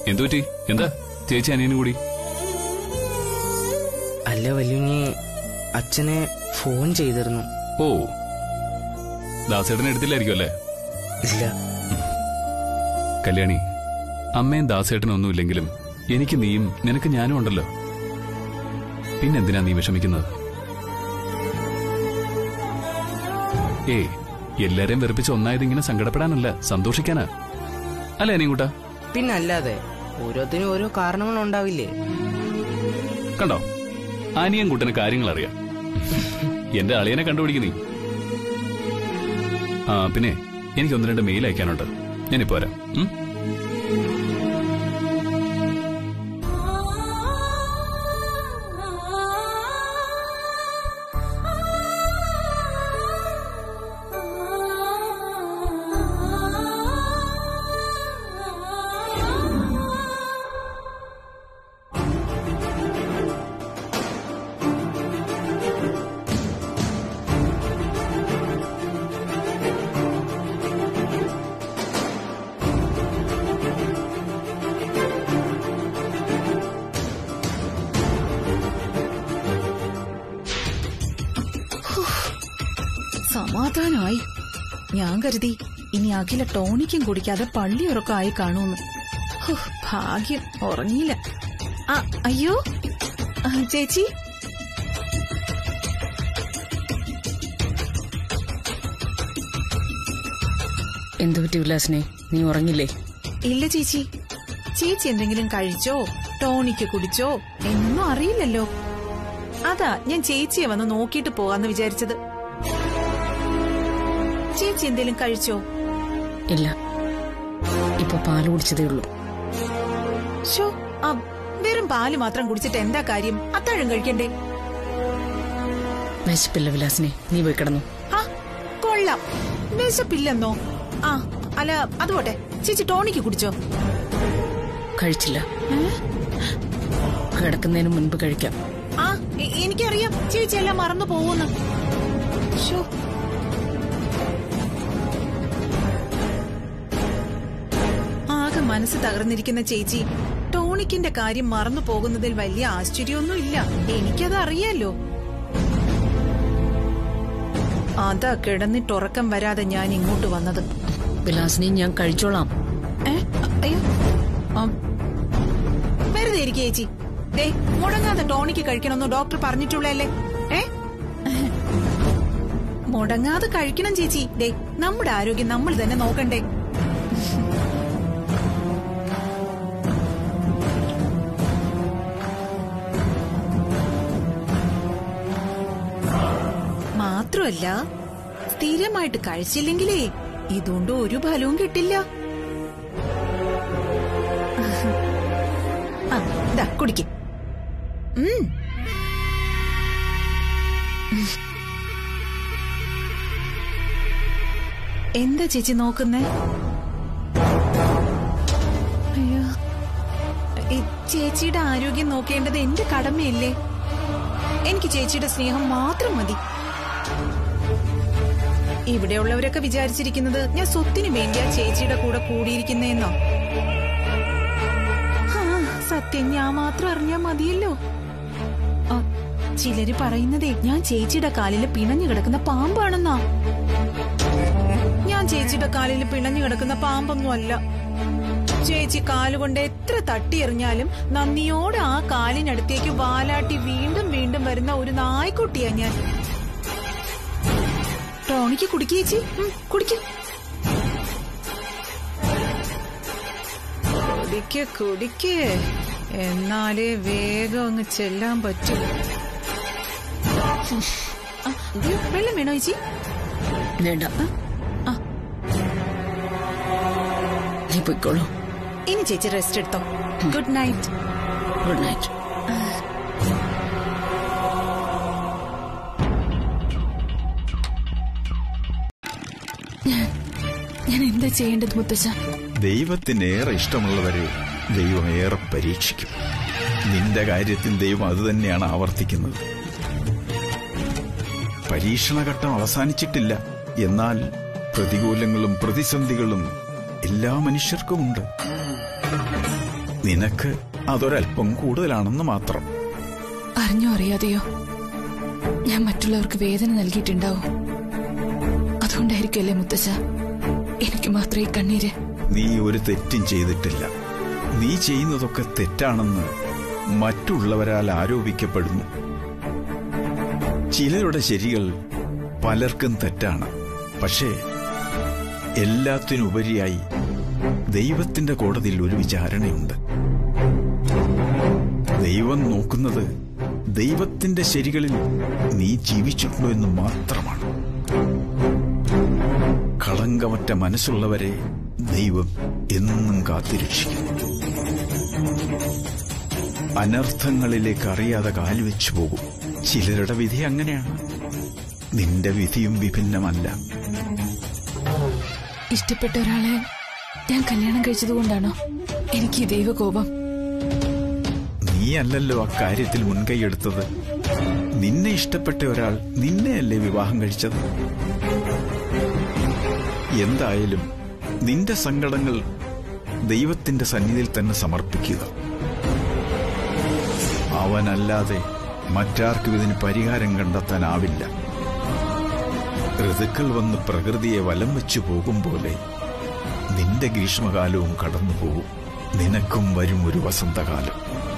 എന്തുപറ്റി എന്താ ചേച്ചി അനിയനും കൂടി അല്ല വല്യുഞ്ഞി അച്ഛനെ ഫോൺ ചെയ്തിരുന്നു ഓ ദാസേട്ടനെ എടുത്തില്ലായിരിക്കും അല്ലേ ഇല്ല കല്യാണി അമ്മയും ദാസേട്ടനും ഒന്നുമില്ലെങ്കിലും എനിക്ക് നീയും നിനക്ക് ഞാനും ഉണ്ടല്ലോ പിന്നെന്തിനാ നീ വിഷമിക്കുന്നത് ഏ എല്ലാരെയും വെറുപ്പിച്ച് ഒന്നായത് ഇങ്ങനെ സങ്കടപ്പെടാനല്ല സന്തോഷിക്കാനാ അല്ലേ അനിയൻകുട്ട പിന്നല്ലാതെ ഓരോത്തിനും ഓരോ കാരണങ്ങളുണ്ടാവില്ലേ കണ്ടോ അനിയൻകുട്ടന് കാര്യങ്ങൾ അറിയാം എന്റെ അളിയനെ കണ്ടുപിടിക്ക് നീ ആ പിന്നെ എനിക്ക് ഒന്ന് രണ്ട് മെയിൽ അയക്കാനുണ്ട് ഞാനിപ്പോ വരാം ഉം? സമാധാനമായി ഞാൻ കരുതി ഇനി അഖില ടോണിക്കും കുടിക്കാതെ പള്ളി ഉറക്കമായി കാണൂന്ന് ഹോ, ഭാഗ്യം ഉറങ്ങിയില്ല ആ അയ്യോ ആ, ചേച്ചി എന്തു പറ്റി ഉല്ലാസിനെ നീ ഉറങ്ങില്ലേ ഇല്ല ചേച്ചി ചേച്ചി എന്തെങ്കിലും കഴിച്ചോ ടോണിക്ക് കുടിച്ചോ എന്നൊന്നും അറിയില്ലല്ലോ അതാ ഞാൻ ചേച്ചിയെ വന്ന് നോക്കിയിട്ട് പോകാന്ന് വിചാരിച്ചത് ചേച്ചി എന്തെങ്കിലും കഴിച്ചോ ഇല്ല ഇപ്പൊ പാല് കുടിച്ചതേ ഉള്ളൂ ഷോ ആ വെറും പാല് മാത്രം കുടിച്ചിട്ട് എന്താ കാര്യം അത്താഴം കഴിക്കണ്ടേ വിശപ്പില്ല വിലാസിനെ നീ പോയി കിടന്നു ആ കൊള്ളാം വിശപ്പില്ലെന്നോ ആ അല്ല അതുപോട്ടെ ചേച്ചി ടോണിക്ക് കുടിച്ചോ കഴിച്ചില്ല കിടക്കുന്നതിന് മുൻപ് കഴിക്കാം ആ എ- എനിക്കറിയാം ചേച്ചി എല്ലാം മറന്നു പോകുന്നു ഷോ ആകെ മനസ്സ് തകർന്നിരിക്കുന്ന ചേച്ചി ടോണിക്കിന്റെ കാര്യം മറന്നു പോകുന്നതിൽ വലിയ ആശ്ചര്യമൊന്നും ഇല്ല എനിക്കത് അറിയാലോ അതാ കിടന്നിട്ടുറക്കം വരാതെ ഞാൻ ഇങ്ങോട്ട് വന്നത് വിലാസിനെ ഞാൻ കഴിച്ചോളാം ഏ? അയ്യോ ആം. വെറുതെ ഇരിക്കെ ചേച്ചി ദേ മുടങ്ങാതെ ടോണിക്ക് കഴിക്കണമെന്ന് ഡോക്ടർ പറഞ്ഞിട്ടുള്ളല്ലേ ഏ മുടങ്ങാതെ കഴിക്കണം ചേച്ചി ദേ നമ്മുടെ ആരോഗ്യം നമ്മൾ തന്നെ നോക്കണ്ടേ മാത്രമല്ല സ്ഥിരമായിട്ട് കഴിച്ചില്ലെങ്കിലേ ഇതുകൊണ്ട് ഒരു ഫലവും കിട്ടില്ല ആ, ദാ കുടിക്ക് ഉം. എന്താ ചേച്ചി നോക്കുന്നേ അയ്യോ ഈ ചേച്ചിയുടെ ആരോഗ്യം നോക്കേണ്ടത് എന്റെ കടമയല്ലേ എനിക്ക് ചേച്ചിയുടെ സ്നേഹം മാത്രം മതി ഇവിടെയുള്ളവരൊക്കെ വിചാരിച്ചിരിക്കുന്നത് ഞാൻ സ്വത്തിനു വേണ്ടിയാ ചേച്ചിയുടെ കൂടെ കൂടിയിരിക്കുന്നേന്നോ ആ, സത്യം ഞാൻ മാത്രം അറിഞ്ഞാ മതിയല്ലോ ആ, ചിലര് പറയുന്നതേ ഞാൻ ചേച്ചിയുടെ കാലിൽ പിണഞ്ഞു കിടക്കുന്ന പാമ്പാണെന്നാ ഞാൻ ചേച്ചിയുടെ കാലിൽ പിണഞ്ഞു കിടക്കുന്ന പാമ്പൊന്നും അല്ല ചേച്ചി കാലുകൊണ്ട് എത്ര തട്ടിയെറിഞ്ഞാലും നന്ദിയോടെ ആ കാലിനടുത്തേക്ക് വാലാട്ടി വീണ്ടും വീണ്ടും വരുന്ന ഒരു നായ്ക്കുട്ടിയാ ഞാൻ ടോണിക്ക് കുടിക്ക് ചേച്ചി ഉം, കുടിക്ക് കുടിക്ക് കുടിക്ക് എന്നാലേ വേഗം അങ്ങ് ചെല്ലാൻ പറ്റൂ ആ, ദേ, വെള്ളം വേണോ ചേച്ചി വേണ്ട ആ. നീ പോയിക്കോളൂ ഇനി ചേച്ചി റെസ്റ്റ് എടുത്തോ ഗുഡ് നൈറ്റ് ഗുഡ് നൈറ്റ് ഞാൻ എന്താ ചെയ്യേണ്ടത് മുത്തശ്ശ ദൈവത്തിന് ഏറെ ഇഷ്ടമുള്ളവരെ ദൈവം ഏറെ പരീക്ഷിക്കും നിന്റെ കാര്യത്തിൽ ദൈവം അതുതന്നെയാണ് ആവർത്തിക്കുന്നത് പരീക്ഷണഘട്ടം അവസാനിച്ചിട്ടില്ല എന്നാൽ പ്രതികൂലങ്ങളും പ്രതിസന്ധികളും എല്ലാ മനുഷ്യർക്കുമുണ്ട് നിനക്ക് അതൊരല്പം കൂടുതലാണെന്ന് മാത്രം അറിഞ്ഞോ അറിയാതെയോ ഞാൻ മറ്റുള്ളവർക്ക് വേദന നൽകിയിട്ടുണ്ടാവും അതുകൊണ്ടായിരിക്കുമല്ലേ മുത്തശ്ശ എനിക്ക് മാത്രം ഈ കണ്ണീര് നീ ഒരു തെറ്റും ചെയ്തിട്ടില്ല നീ ചെയ്യുന്നതൊക്കെ തെറ്റാണെന്ന് മറ്റുള്ളവരാൽ ആരോപിക്കപ്പെടുന്നു ചിലരുടെ ശരികൾ പലർക്കും തെറ്റാണ് പക്ഷേ എല്ലാത്തിനുപരിയായി ദൈവത്തിന്റെ കോടതിയിൽ ഒരു വിചാരണയുണ്ട് ദൈവം നോക്കുന്നത് ദൈവത്തിന്റെ ശരികളിൽ നീ ജീവിച്ചിട്ടുണ്ടോ എന്ന് മാത്രമാണ് കളങ്കമറ്റ മനസ്സുള്ളവരെ ദൈവം എന്നും കാത്തിരക്ഷിക്കുന്നു അനർത്ഥങ്ങളിലേക്ക് അറിയാതെ കാലുവെച്ചു പോകും ചിലരുടെ വിധി അങ്ങനെയാണ് നിന്റെ വിധിയും വിഭിന്നമല്ല ഇഷ്ടപ്പെട്ട ഒരാളെ ഞാൻ കല്യാണം കഴിച്ചതുകൊണ്ടാണോ എനിക്ക് ഈ ദൈവകോപം നീയല്ലല്ലോ അക്കാര്യത്തിൽ മുൻകൈയെടുത്തത് നിന്നെ ഇഷ്ടപ്പെട്ട ഒരാൾ നിന്നെയല്ലേ വിവാഹം കഴിച്ചത് എന്തായാലും നിന്റെ സങ്കടങ്ങൾ ദൈവത്തിന്റെ സന്നിധിയിൽ തന്നെ സമർപ്പിക്കുക അവനല്ലാതെ മറ്റാർക്കും ഇതിന് പരിഹാരം കണ്ടെത്താനാവില്ല ഋതുക്കൾ വന്ന് പ്രകൃതിയെ വലം വെച്ചു പോകും പോലെ നിന്റെ ഗ്രീഷ്മകാലവും കടന്നു പോകും നിനക്കും വരും ഒരു വസന്തകാലം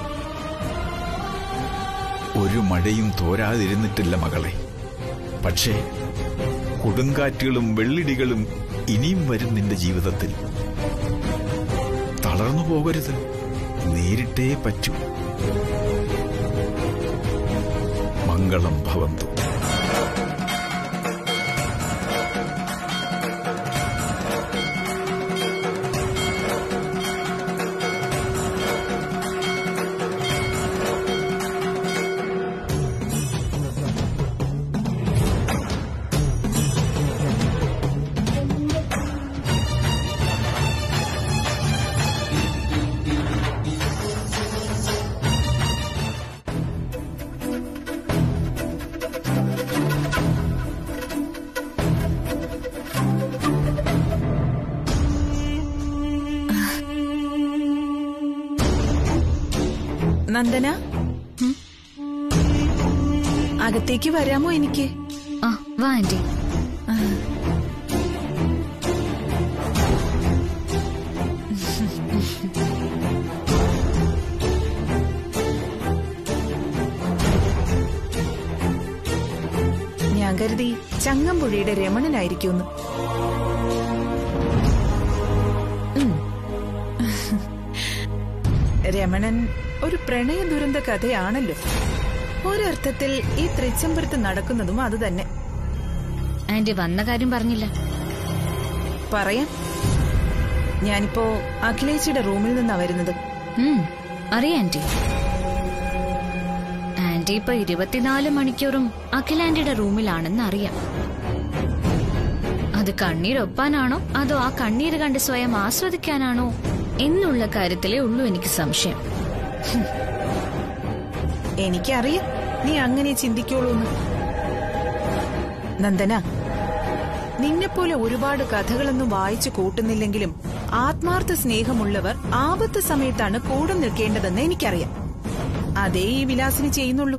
ഒരു മഴയും തോരാതിരുന്നിട്ടില്ല മകളെ പക്ഷേ കൊടുങ്കാറ്റുകളും വെള്ളിടികളും ഇനിയും വരും നിന്റെ ജീവിതത്തിൽ തളർന്നു പോകരുത് നേരിട്ടേ പറ്റൂ മംഗളം ഭവന്തു നന്ദന ഉം? അകത്തേക്ക് വരാമോ എനിക്ക് ആ വാ ആന്റി ഞാൻ കരുതി ചങ്ങമ്പുഴയുടെ രമണനായിരിക്കുമെന്ന് ഉം. രമണൻ ഒരു പ്രണയ ദുരന്ത കഥയാണല്ലോ ഒരർത്ഥത്തിൽ ഈ തൃച്ചംബരത്ത് നടക്കുന്നതും അത് തന്നെ ആന്റി വന്ന കാര്യം പറഞ്ഞില്ല പറയാം ഞാനിപ്പോ അഖിലേച്ചിയുടെ റൂമിൽ നിന്നാ വരുന്നത് ഉം, അറിയാം ആന്റി ആന്റി ഇപ്പൊ ഇരുപത്തിനാല് മണിക്കൂറും അഖിലാന്റിയുടെ റൂമിലാണെന്ന് അറിയാം അത് കണ്ണീരൊപ്പാനാണോ അതോ ആ കണ്ണീര് കണ്ട് സ്വയം ആസ്വദിക്കാനാണോ എന്നുള്ള കാര്യത്തിലേ ഉള്ളൂ എനിക്ക് സംശയം എനിക്കറിയാം നീ അങ്ങനെ ചിന്തിക്കോളൂന്ന് നന്ദന നിന്നെപ്പോലെ ഒരുപാട് കഥകളൊന്നും വായിച്ചു കൂട്ടുന്നില്ലെങ്കിലും ആത്മാർത്ഥ സ്നേഹമുള്ളവർ ആപത്ത് സമയത്താണ് കൂടെ നിൽക്കേണ്ടതെന്ന് എനിക്കറിയാം അതേ ഈ വിലാസിനി ചെയ്യുന്നുള്ളൂ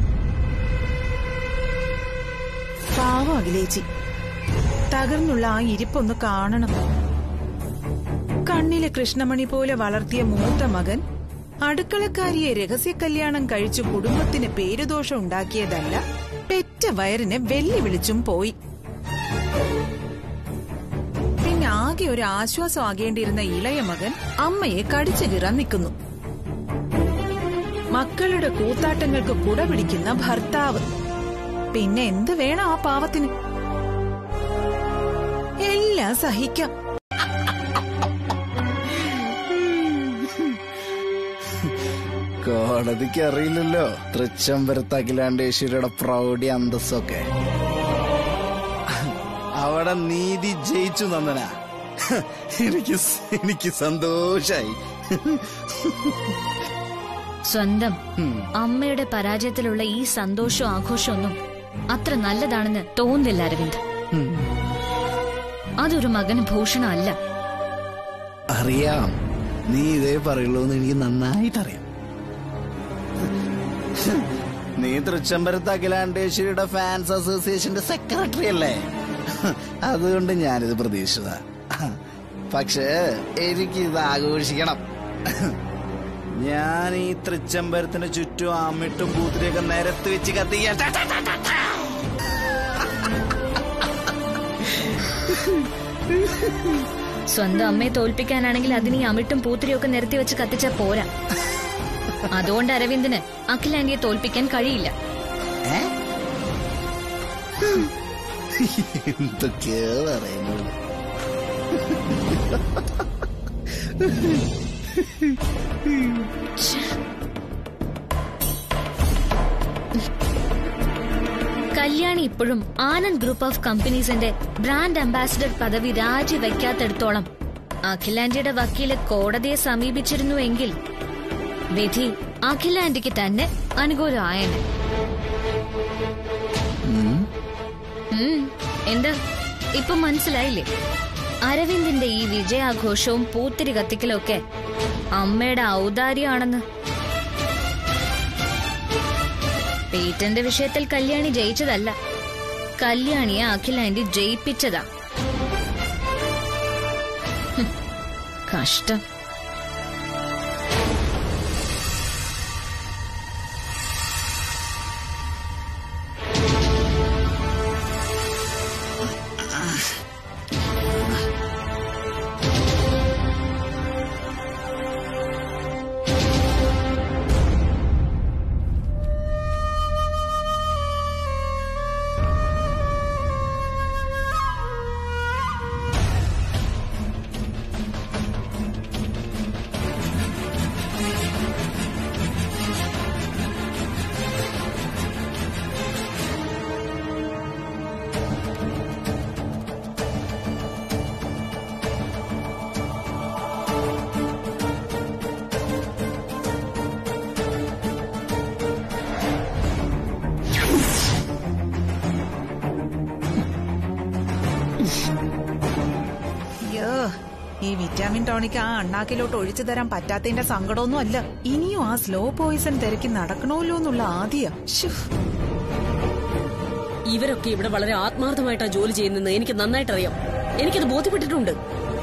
പാവം അഖിലേച്ചി തകർന്നുള്ള ആ ഇരിപ്പൊന്ന് കാണണം കണ്ണിലെ കൃഷ്ണമണി പോലെ വളർത്തിയ മൂത്ത മകൻ അടുക്കളക്കാരിയെ രഹസ്യ കല്യാണം കഴിച്ചു കുടുംബത്തിന് പേരുദോഷം ഉണ്ടാക്കിയതല്ല പെറ്റ വയറിനെ വെല്ലുവിളിച്ചും പോയി പിന്നെ ആകെ ഒരു ആശ്വാസം ആകേണ്ടിയിരുന്ന ഇളയ മകൻ അമ്മയെ കടിച്ചു കീറാൻ നിൽക്കുന്നു മക്കളുടെ കൂത്താട്ടങ്ങൾക്ക് കുട പിടിക്കുന്ന ഭർത്താവ് പിന്നെ എന്ത് വേണം ആ പാവത്തിന് എല്ലാം സഹിക്കാം കോടതിക്ക് അറിയില്ലല്ലോ തൃച്ചംബരത്ത് അഖിലാണ്ടേശ്വരിയുടെ പ്രൗഢി അന്തസ്സൊക്കെ അവിടെ നീതി ജയിച്ചു നന്ദന എനിക്ക് സ്- എനിക്ക് സന്തോഷായി സ്വന്തം അമ്മയുടെ പരാജയത്തിലുള്ള ഈ സന്തോഷവും ആഘോഷമൊന്നും അത്ര നല്ലതാണെന്ന് തോന്നുന്നില്ല അരവിന്ദ് അതൊരു മകന് ഭൂഷണമല്ല അറിയാം നീ ഇതേ പറയുള്ളൂ എന്ന് എനിക്ക് നന്നായിട്ടറിയാം നീ തൃച്ചംബരത്ത് അഖിലാണ്ടേശ്വരിയുടെ ഫാൻസ് അസോസിയേഷന്റെ സെക്രട്ടറി അല്ലേ അതുകൊണ്ട് ഞാനിത് പ്രതീക്ഷിച്ചതാ പക്ഷേ എനിക്ക് ഇത് ആഘോഷിക്കണം ഞാൻ ഈ തൃച്ചംബരത്തിന് ചുറ്റും അമ്മിട്ടും പൂത്തിരിയൊക്കെ നിരത്ത് വെച്ച് കത്തിക്കാൻ ടാ, ടാ, ടാ, ടാ, ടാ. സ്വന്തം അമ്മയെ തോൽപ്പിക്കാനാണെങ്കിൽ അതിന് ഈ അമിട്ടും പൂത്തിരിയൊക്കെ നിരത്തി വെച്ച് കത്തിച്ച പോരാ അതുകൊണ്ട് അരവിന്ദന് അഖിലാന്റിയെ തോൽപ്പിക്കാൻ കഴിയില്ല ഏ? എന്തൊക്കെയാ പറയുന്നത് കല്യാണി ഇപ്പോഴും ആനന്ദ് ഗ്രൂപ്പ് ഓഫ് കമ്പനീസിന്റെ ബ്രാൻഡ് അംബാസിഡർ പദവി രാജിവെക്കാത്തിടത്തോളം അഖിലാന്റിയുടെ വക്കീല് കോടതിയെ സമീപിച്ചിരുന്നുവെങ്കിൽ വിധി അഖിലാന്റിക്ക് തന്നെ അനുകൂലമായേനെ ഉം, എന്താ ഇപ്പൊ മനസ്സിലായില്ലേ അരവിന്ദിന്റെ ഈ വിജയാഘോഷവും പൂത്തിരി കത്തിക്കലും ഒക്കെ അമ്മയുടെ ഔദാര്യമാണെന്ന് പേറ്റന്റ് വിഷയത്തിൽ കല്യാണി ജയിച്ചതല്ല കല്യാണിയെ അഖിലാന്റി ജയിപ്പിച്ചതാ ഹും, കഷ്ടം അയ്യോ ഈ വിറ്റാമിൻ ടോണിക് ആ അണ്ണാക്കിലോട്ട് ഒഴിച്ചു തരാൻ പറ്റാത്തതിന്റെ സങ്കടമൊന്നും അല്ല ഇനിയും ആ സ്ലോ പോയിസൺ തിരക്കി നടക്കണമല്ലോ എന്നുള്ള ആദ്യ ഇവരൊക്കെ ഇവിടെ വളരെ ആത്മാർത്ഥമായിട്ടാ ജോലി ചെയ്യുന്നതെന്ന് എനിക്ക് നന്നായിട്ട് അറിയാം എനിക്കത് ബോധ്യപ്പെട്ടിട്ടുണ്ട്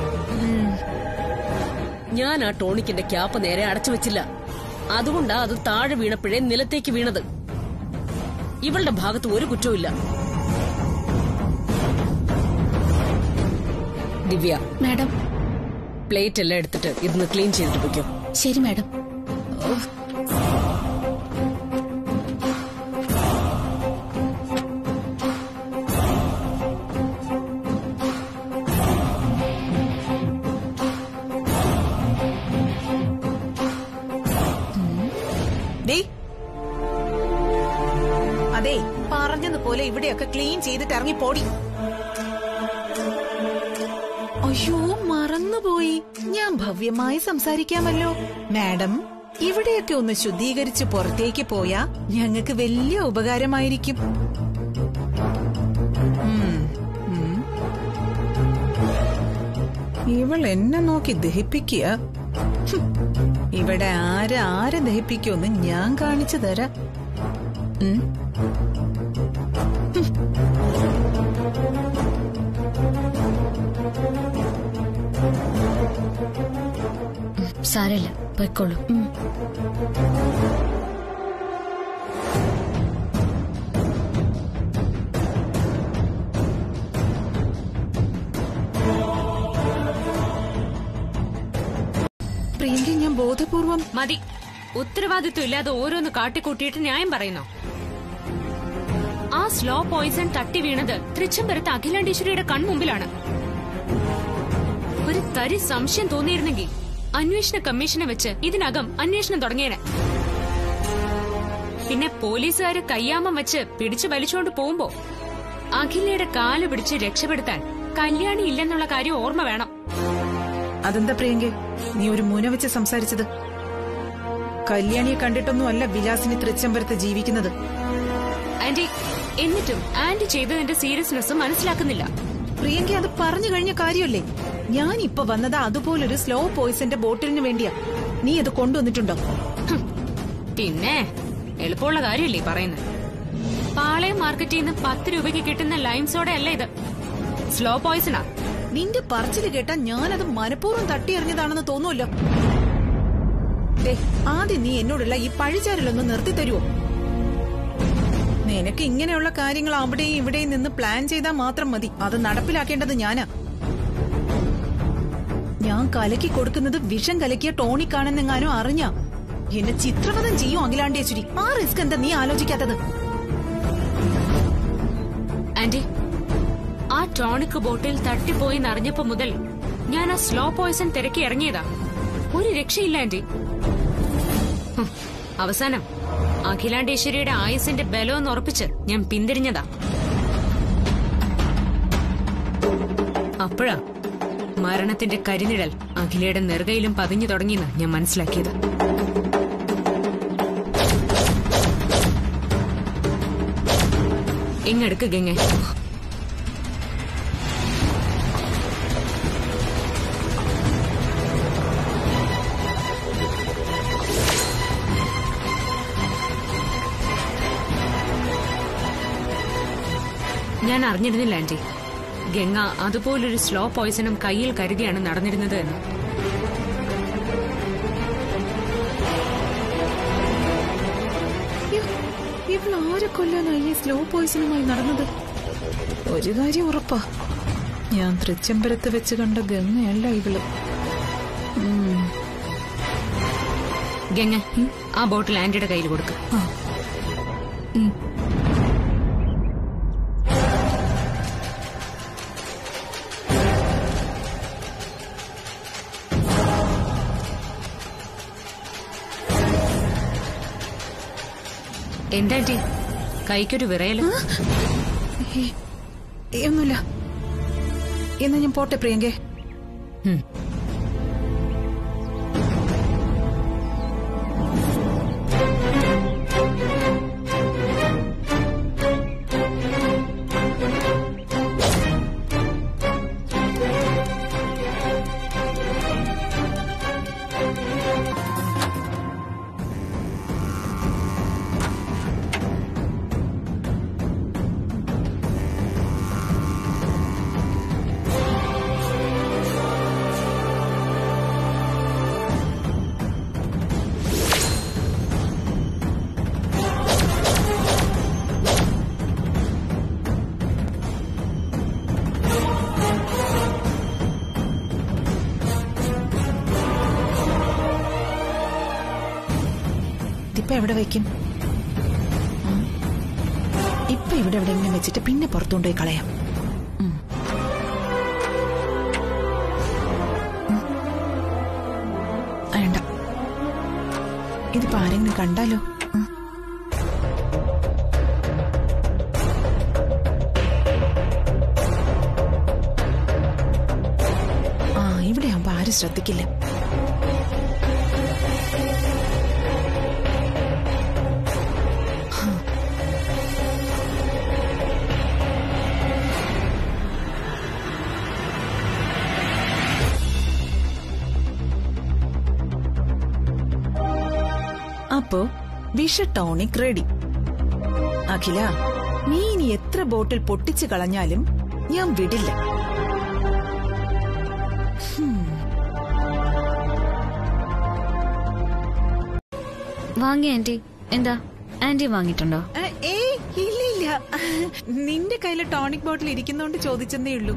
ഞാൻ ആ ടോണിക്കിന്റെ ക്യാപ്പ് നേരെ അടച്ചു വെച്ചില്ല അതുകൊണ്ടാ അത് താഴെ വീണപ്പോഴേ നിലത്തേക്ക് വീണത് ഇവളുടെ ഭാഗത്ത് ഒരു കുറ്റവും ദിവ്യ മാഡം പ്ലേറ്റ് എല്ലാം എടുത്തിട്ട് ഇതൊന്ന് ക്ലീൻ ചെയ്തിട്ട് വെക്കോ ശരി മാഡം ഡേ അതെ പറഞ്ഞതുപോലെ ഇവിടെയൊക്കെ ക്ലീൻ ചെയ്തിട്ട് ഇറങ്ങി പോടി അയ്യോ മറന്നുപോയി ഞാൻ ഭവ്യമായി സംസാരിക്കാമല്ലോ മാഡം ഇവിടെയൊക്കെ ഒന്ന് ശുദ്ധീകരിച്ച് പുറത്തേക്ക് പോയാ ഞങ്ങൾക്ക് വലിയ ഉപകാരമായിരിക്കും ഉം, ഉം. ഇവൾ എന്നെ നോക്കി ദഹിപ്പിക്കുക ഹും. ഇവിടെ ആരെ ആരെ ദഹിപ്പിക്കുമെന്ന് ഞാൻ കാണിച്ചു തരാം ഉം. സാരമില്ല പൊയ്ക്കോളൂ പ്രിയങ്ക ഞാൻ ബോധപൂർവം മതി ഉത്തരവാദിത്വം ഇല്ലാതെ ഓരോന്ന് കാട്ടിക്കൂട്ടിയിട്ട് ന്യായം പറയുന്നു ആ സ്ലോ പോയിസൺ തട്ടി വീണത് തൃച്ചംബരത്ത് അഖിലാണ്ടേശ്വരിയുടെ കൺമുമ്പിലാണ് ഒരു തരി സംശയം തോന്നിയിരുന്നെങ്കിൽ അന്വേഷണ കമ്മീഷനെ വെച്ച് ഇതിനകം അന്വേഷണം തുടങ്ങിയേനെ പിന്നെ പോലീസുകാര് കയ്യാമം വെച്ച് പിടിച്ചു വലിച്ചുകൊണ്ട് പോകുമ്പോ അഖിലയുടെ കാല് പിടിച്ച് രക്ഷപ്പെടുത്താൻ കല്യാണി ഇല്ലെന്നുള്ള കാര്യം ഓർമ്മ വേണം അതെന്താ പ്രിയങ്കെ നീ ഒരു മുന വെച്ച് സംസാരിച്ചത് കല്യാണിയെ കണ്ടിട്ടൊന്നും അല്ല വിലാസിനി തൃച്ചംബരത്ത് ജീവിക്കുന്നത് ആന്റി എന്നിട്ടും ആന്റി ചെയ്തതിന്റെ സീരിയസ്നെസ് മനസ്സിലാക്കുന്നില്ല പ്രിയങ്ക അത് പറഞ്ഞു കഴിഞ്ഞ കാര്യമല്ലേ ഞാൻ ഇപ്പൊ വന്നത് അതുപോലൊരു സ്ലോ പോയിസന്റെ ബോട്ടിലിന് വേണ്ടിയാ നീ അത് കൊണ്ടുവന്നിട്ടുണ്ടോ പിന്നെ എളുപ്പമുള്ള കാര്യമില്ലേ പറയുന്നത് പാളയം മാർക്കറ്റിൽ നിന്ന് പത്ത് രൂപയ്ക്ക് കിട്ടുന്ന ലൈം സോഡ അല്ല ഇത് സ്ലോ പോയിസണാ നിന്റെ പറച്ചില് കേട്ടാ ഞാനത് മനഃപൂർവ്വം തട്ടിയെറിഞ്ഞതാണെന്ന് തോന്നുമല്ലോ ദേ, ആദ്യം നീ എന്നോടുള്ള ഈ പഴിചാരലൊന്ന് നിർത്തി തരുമോ നിനക്ക് ഇങ്ങനെയുള്ള കാര്യങ്ങൾ അവിടെയും ഇവിടെയും നിന്ന് പ്ലാൻ ചെയ്താൽ മാത്രം മതി അത് നടപ്പിലാക്കേണ്ടത് ഞാനാ ഞാൻ കലക്കി കൊടുക്കുന്നത് വിഷം കലക്കിയ ടോണിക്കാണെന്നെങ്ങാനും അറിഞ്ഞ എന്നെ ചിത്രവധം ചെയ്യും അഖിലാണ്ടേശ്വരി ആ റിസ്ക് എന്താ നീ ആലോചിക്കാത്തത് ആന്റി ആ ടോണിക് ബോട്ടിൽ തട്ടിപ്പോയി എന്നറിഞ്ഞപ്പോ മുതൽ ഞാൻ ആ സ്ലോ പോയിസൺ തിരക്കി ഇറങ്ങിയതാ ഒരു രക്ഷയില്ല ആന്റി ഹും, അവസാനം അഖിലാണ്ടേശ്വരിയുടെ ആയുസിന്റെ ബലമെന്ന് ഉറപ്പിച്ച് ഞാൻ പിന്തിരിഞ്ഞതാ അപ്പോഴാ മരണത്തിന്റെ കരിനിഴൽ അഖിലയുടെ നെറുകയിലും പതിഞ്ഞു തുടങ്ങിയെന്ന് ഞാൻ മനസ്സിലാക്കിയത് ഇങ്ങെടുക്ക് ഗംഗ ഞാൻ അറിഞ്ഞിരുന്നില്ല ആന്റി ഗംഗ അതുപോലൊരു സ്ലോ പോയിസണും കയ്യിൽ കരുതിയാണ് നടന്നിരുന്നത് എന്ന് ഇവൾ ആരെ കൊല്ലാനായി ഈ സ്ലോ പോയിസണുമായി നടന്നത് ഒരു കാര്യം ഉറപ്പാ ഞാൻ തൃച്ചംബരത്ത് വെച്ച് കണ്ട ഗംഗയല്ല ഇവള് ഉം. ഗംഗ ആ ബോട്ടിൽ ആന്റിയുടെ കയ്യിൽ കൊടുക്ക ആ. ഉം. എന്താ ആന്റി കൈക്കൊരു വിറയല് ഏയ്, ഏയ്, ഒന്നുമില്ല എന്നാ ഞാൻ പോട്ടെ പ്രിയങ്കേ ഉം. ഇതിപ്പോ എവിടെ വയ്ക്കും ഉം. ഇപ്പൊ ഇവിടെ എവിടെയെങ്കിലും വെച്ചിട്ട് പിന്നെ പുറത്തുകൊണ്ടുപോയി കളയാം ഉം. ഉം. വേണ്ട ഇതിപ്പോ ആരെങ്കിലും കണ്ടാലോ ഉം. ആ ഇവിടെ ആവുമ്പോ ആരും ശ്രദ്ധിക്കില്ല അപ്പോ വിഷ ടോണിക് റെഡി അഖില നീ ഇനി എത്ര ബോട്ടിൽ പൊട്ടിച്ചു കളഞ്ഞാലും ഞാൻ വിടില്ല വാങ്ങി ആന്റി എന്താ ആന്റി വാങ്ങിയിട്ടുണ്ടോ ഏയ് ഇല്ല ഇല്ല നിന്റെ കയ്യില് ടോണിക് ബോട്ടിൽ ഇരിക്കുന്നോണ്ട് ചോദിച്ചെന്നേ ഉള്ളൂ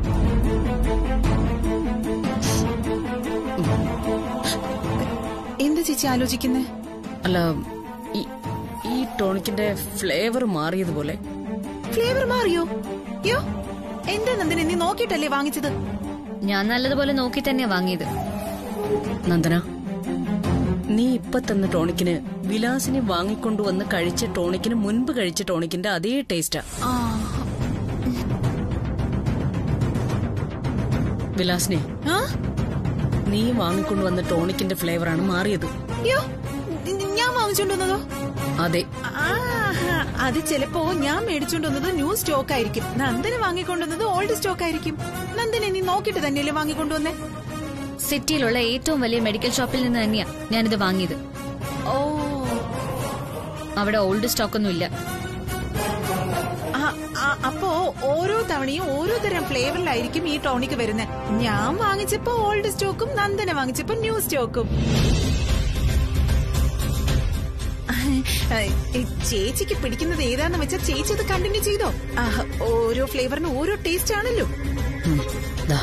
എന്താ ചേച്ചി ആലോചിക്കുന്നേ അല്ല ഈ ഈ ടോണിക്കിന്റെ ഫ്ലേവർ മാറിയതുപോലെ ഫ്ലേവർ മാറിയോ യോ എന്താ നന്ദിനി നീ നോക്കിയിട്ടല്ലേ വാങ്ങിച്ചത് ഞാൻ നല്ലതുപോലെ നോക്കി തന്നെയാ വാങ്ങിയത് നന്ദന നീ ഇപ്പൊ തന്ന ടോണിക്കിന് വിലാസിനെ വാങ്ങിക്കൊണ്ടുവന്ന് കഴിച്ച ടോണിക്കിന് മുൻപ് കഴിച്ച ടോണിക്കിന്റെ അതേ ടേസ്റ്റാ ആ വിലാസിനെ ആ? നീ വാങ്ങിക്കൊണ്ടുവന്ന ടോണിക്കിന്റെ ഫ്ലേവറാണ് മാറിയത് യോ നി- ഞാൻ വാങ്ങിച്ചോണ്ടുവന്നതോ അതെ ആ അത് ചിലപ്പോ ഞാൻ മേടിച്ചോണ്ട് വന്നത് ന്യൂ സ്റ്റോക്ക് ആയിരിക്കും നന്ദന വാങ്ങിക്കൊണ്ടുവന്നത് ഓൾഡ് സ്റ്റോക്ക് ആയിരിക്കും നന്ദന നീ നോക്കിട്ട് തന്നെയല്ലേ വാങ്ങിക്കൊണ്ടുവന്നേ സിറ്റിയിലുള്ള ഏറ്റവും വലിയ മെഡിക്കൽ ഷോപ്പിൽ നിന്ന് തന്നെയാ ഞാനിത് വാങ്ങിയത് ഓ അവിടെ ഓൾഡ് സ്റ്റോക്ക് ഒന്നും ഇല്ല ആ, ആ, അപ്പോ ഓരോ തവണയും ഓരോ തരം ഫ്ലേവറിലായിരിക്കും ഈ ടോണിക്ക് വരുന്നത് ഞാൻ വാങ്ങിച്ചപ്പോ ഓൾഡ് സ്റ്റോക്കും നന്ദന വാങ്ങിച്ചപ്പോ ന്യൂ സ്റ്റോക്കും ഏ, ചേച്ചിക്ക് പിടിക്കുന്നത് ഏതാന്ന് വെച്ചാൽ ചേച്ചി അത് കണ്ടിന്യൂ ചെയ്തോ ആ, ഓരോ ഫ്ലേവറിന് ഓരോ ടേസ്റ്റ് ആണല്ലോ ദാ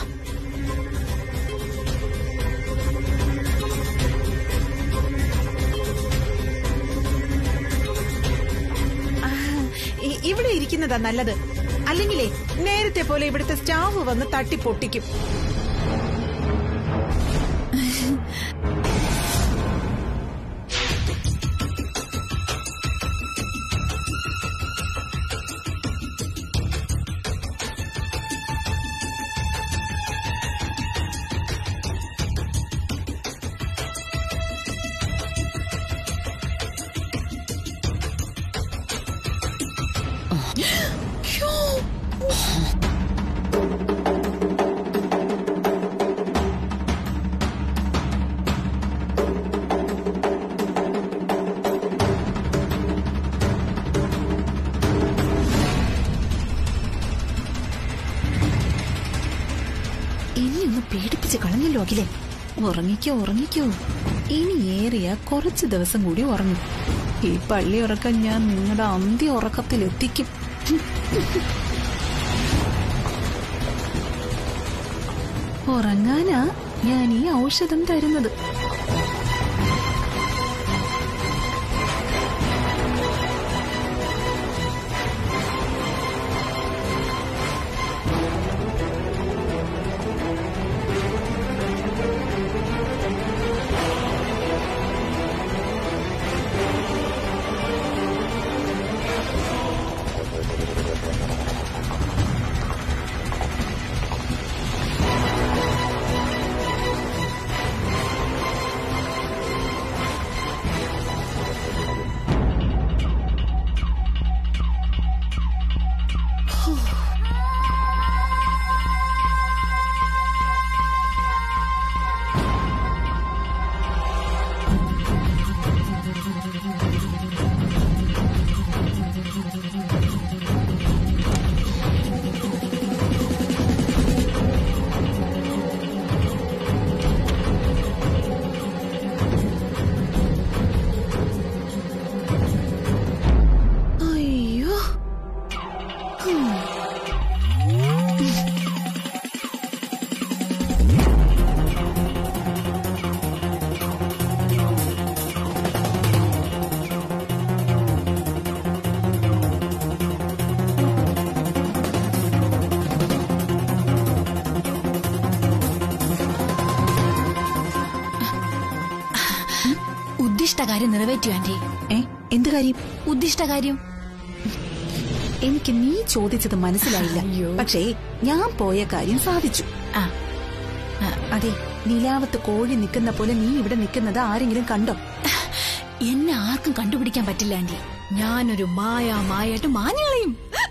ആ, ഇ- ഇവിടെ ഇരിക്കുന്നതാ നല്ലത് അല്ലെങ്കിലേ നേരത്തെ പോലെ ഇവിടുത്തെ സ്റ്റാഫ് വന്ന് തട്ടി പൊട്ടിക്കും എന്നെ ഒന്ന് പേടിപ്പിച്ച് കളഞ്ഞല്ലോ അഖിലെ ഉറങ്ങിക്കോ ഉറങ്ങിക്കോ ഇനി ഏറിയ കുറച്ച് ദിവസം കൂടി ഉറങ്ങും ഈ പള്ളി ഉറക്കം ഞാൻ നിങ്ങളുടെ അന്ത്യ ഉറക്കത്തിൽ എത്തിക്കും ഉറങ്ങാനാ ഞാൻ ഈ ഔഷധം തരുന്നത് അയ്യോ ഉദ്ദിഷ്ട കാര്യം നിറവേറ്റു ആന്റി ഏ എന്ത് കാര്യം ഉദ്ദിഷ്ട കാര്യം എനിക്ക് നീ ചോദിച്ചത് മനസ്സിലായില്ല പക്ഷേ ഞാൻ പോയ കാര്യം സാധിച്ചു ആ അതെ നിലാവത്ത് കോഴി നിൽക്കുന്ന പോലെ നീ ഇവിടെ നിൽക്കുന്നത് ആരെങ്കിലും കണ്ടോ എന്നെ ആർക്കും കണ്ടുപിടിക്കാൻ പറ്റില്ല ആന്റി ഞാനൊരു മായ മായായിട്ട് മാഞ്ഞളയും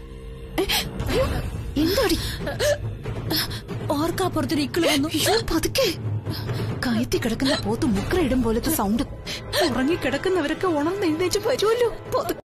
എന്താടി ഓർക്കാപ്പുറത്തൊരു ഇക്കിള് വന്നു അയ്യോ, പതുക്കെ കയറ്റി കിടക്കുന്ന പോത്ത് മുക്രയിടും പോലത്തെ സൗണ്ട് ഉറങ്ങിക്കിടക്കുന്നവരൊക്കെ ഉണർന്ന് എഴുന്നേറ്റ് വരുമല്ലോ പതുക്കെ